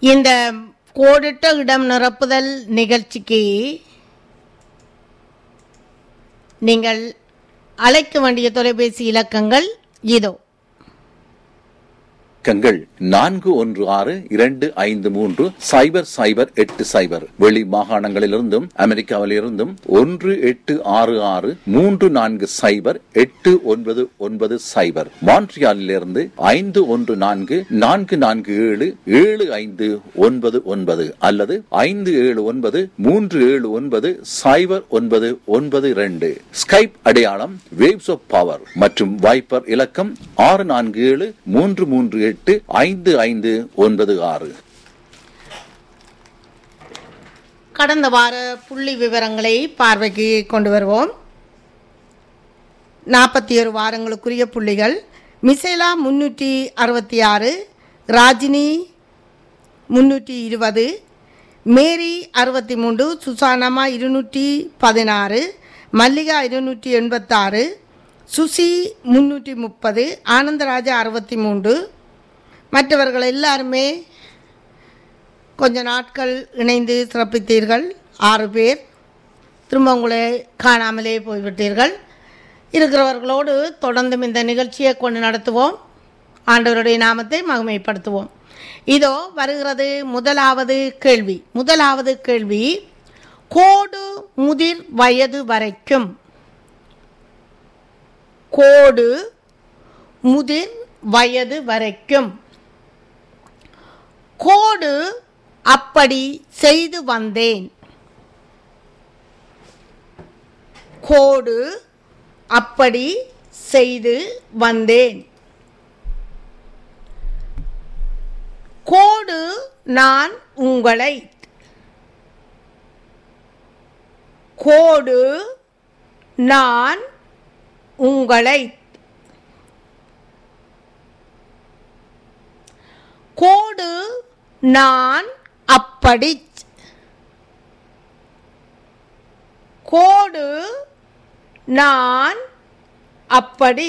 இந்த கோடிட்ட இடம் நிரப்புதல் நிகழ்ச்சிக்கு நீங்கள் அழைக்க வேண்டிய தொலைபேசி இலக்கங்கள் இதோ இலக்கங்கள் நான்கு ஒன்று ஆறு இரண்டு ஐந்து மூன்று சைபர் சைபர் எட்டு சைபர் வெளி மாகாணங்களிலிருந்தும் அமெரிக்காவிலிருந்தும் ஒன்று எட்டு ஆறு ஆறு மூன்று நான்கு சைபர் எட்டு ஒன்பது ஒன்பது சைபர் மான்ட்ரியாலிலிருந்து ஐந்து ஒன்று நான்கு நான்கு நான்கு ஏழு ஏழு ஐந்து ஒன்பது ஒன்பது அல்லது ஐந்து ஏழு ஒன்பது மூன்று ஏழு ஒன்பது சைபர் ஒன்பது ஒன்பது இரண்டு ஸ்கைப் அடையாளம் வேவ்ஸ் ஆஃப் பவர் மற்றும் வைப்பர் இலக்கம் ஆறு நான்கு ஏழு மூன்று மூன்று எட்டு ஐந்து ஐந்து ஒன்பது ஆறு கடந்த வார புள்ளி விவரங்களை பார்வைக்கு கொண்டு வருவோம் நாற்பத்தி ஏழு வாரங்களுக்குரிய புள்ளிகள் மிசேலா முன்னூற்றி அறுபத்தி ஆறு ராஜினி முன்னூற்றி இருபது மேரி அறுபத்தி மூன்று சுசானம்மா இருநூற்றி பதினாறு மல்லிகா இருநூற்றி எண்பத்தாறு சுசி முன்னூற்றி முப்பது ஆனந்தராஜா அறுபத்தி மூன்று மற்றவர்கள் எல்லாருமே கொஞ்ச நாட்கள் இணைந்து சிறப்பித்தீர்கள் ஆறு பேர் திரும்ப உங்களை காணாமலே போய்விட்டீர்கள் இருக்கிறவர்களோடு தொடர்ந்தும் இந்த நிகழ்ச்சியை கொண்டு நடத்துவோம் ஆண்டவருடைய நாமத்தை மகிமைப்படுத்துவோம் இதோ வருகிறது முதலாவது கேள்வி முதலாவது கேள்வி கோடு முதிர் வயது வரைக்கும் கோடு முதிர் வயது வரைக்கும் கோடு அப்படி செய்து வந்தேன் கோடு அப்படி செய்து வந்தேன் கோடு நான் உங்களை கோடு நான் உங்களை கோடு நான் அப்படி கோடு நான் அப்படி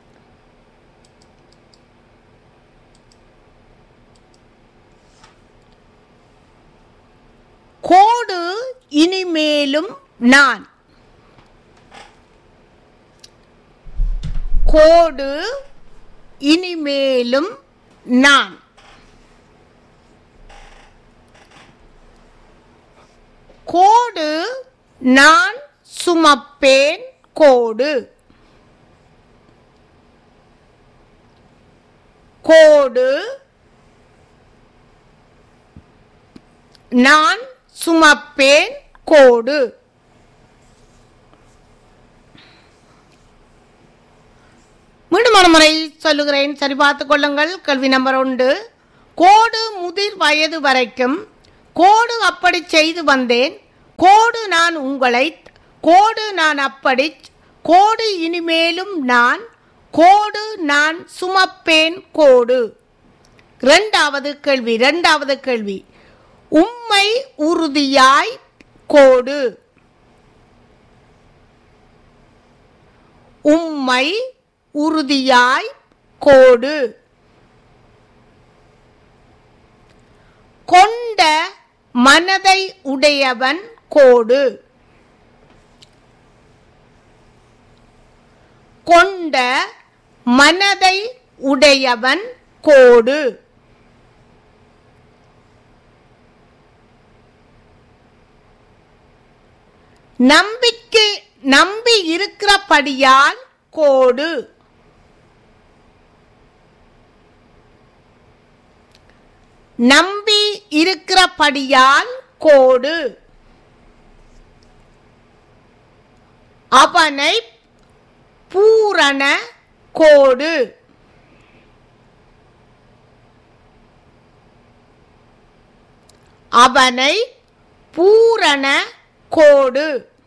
கோடு இனிமேலும் நான் கோடு இனிமேலும் நான் கோடு நான் சுமப்பேன் கோடு கோடு நான் சுமப்பேன் கோடு மீண்டும் ஒரு முறை சொல்லுகிறேன் சரி பார்த்து கொள்ளுங்கள் கேள்வி நம்பர் ஒன்று கோடு முதிர் வயது வரைக்கும் கோடு அப்படி செய்து வந்தேன் கோடு நான் உங்களை கோடு நான் அப்படி கோடு இனிமேலும் நான் கோடு நான் சுமப்பேன் கோடு இரண்டாவது கேள்வி இரண்டாவது கேள்வி உம்மை உறுதியாய் கோடு உம்மை உறுதியாய் கோடு கொண்ட மனதை உடையவன் கோடு கொண்ட மனதை உடையவன் கோடு நம்பிக்கை நம்பி இருக்கிறபடியால் கோடு நம்பி இருக்கிறபடியால் கோடு அவனை பூரண கோடு அவனை பூரண கோடு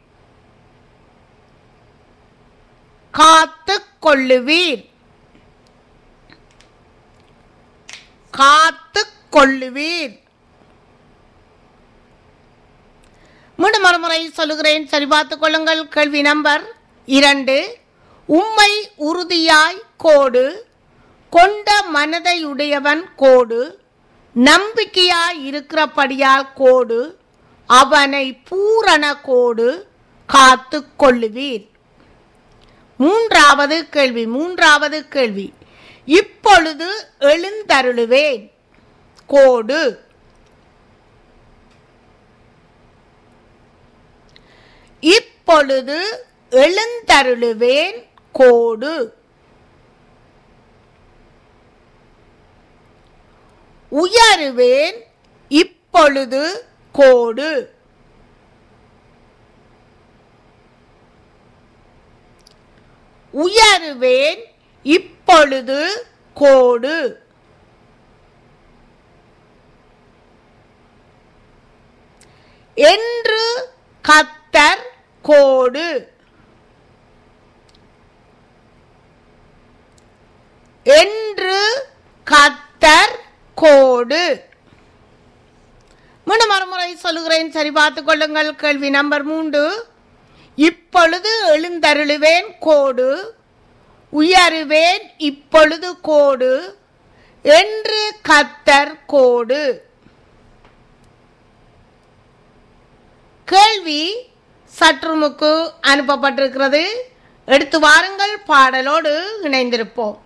காத்து கொள்ளுவீர் காத்து கொள்ளுவீர் மீண்டும் மறுமுறை சொல்லுகிறேன் சரி பார்த்துக் கொள்ளுங்கள் கேள்வி நம்பர் இரண்டு உம்மை உறுதியாய் கோடு கொண்ட மனதையுடையவன் கோடு நம்பிக்கையாய் இருக்கிறபடியால் கோடு அவனை பூரண கோடு காத்து கொள்ளுவீர் மூன்றாவது கேள்வி மூன்றாவது கேள்வி இப்பொழுது எழுந்தருளுவேன் கோடு இப்பொழுது எழுந்தருளுவேன் கோடு உயருவேன் இப்பொழுது கோடு உயருவேன் இப்பொழுது கோடு என்று கத்தர் கோடு என்று கத்தர் கோடு மீண்டும் மறுமுறை சொல்லுகிறேன் சரி பார்த்துக் கொள்ளுங்கள் கேள்வி நம்பர் மூன்று இப்பொழுது எழுந்தருளுவேன் கோடு உயருவேன் இப்பொழுது கோடு என்று கத்தர் கோடு கேள்வி சற்றுமுக்கு அனுப்பப்பட்டிருக்கிறது எடுத்து வாருங்கள் பாடலோடு இணைந்திருப்போம்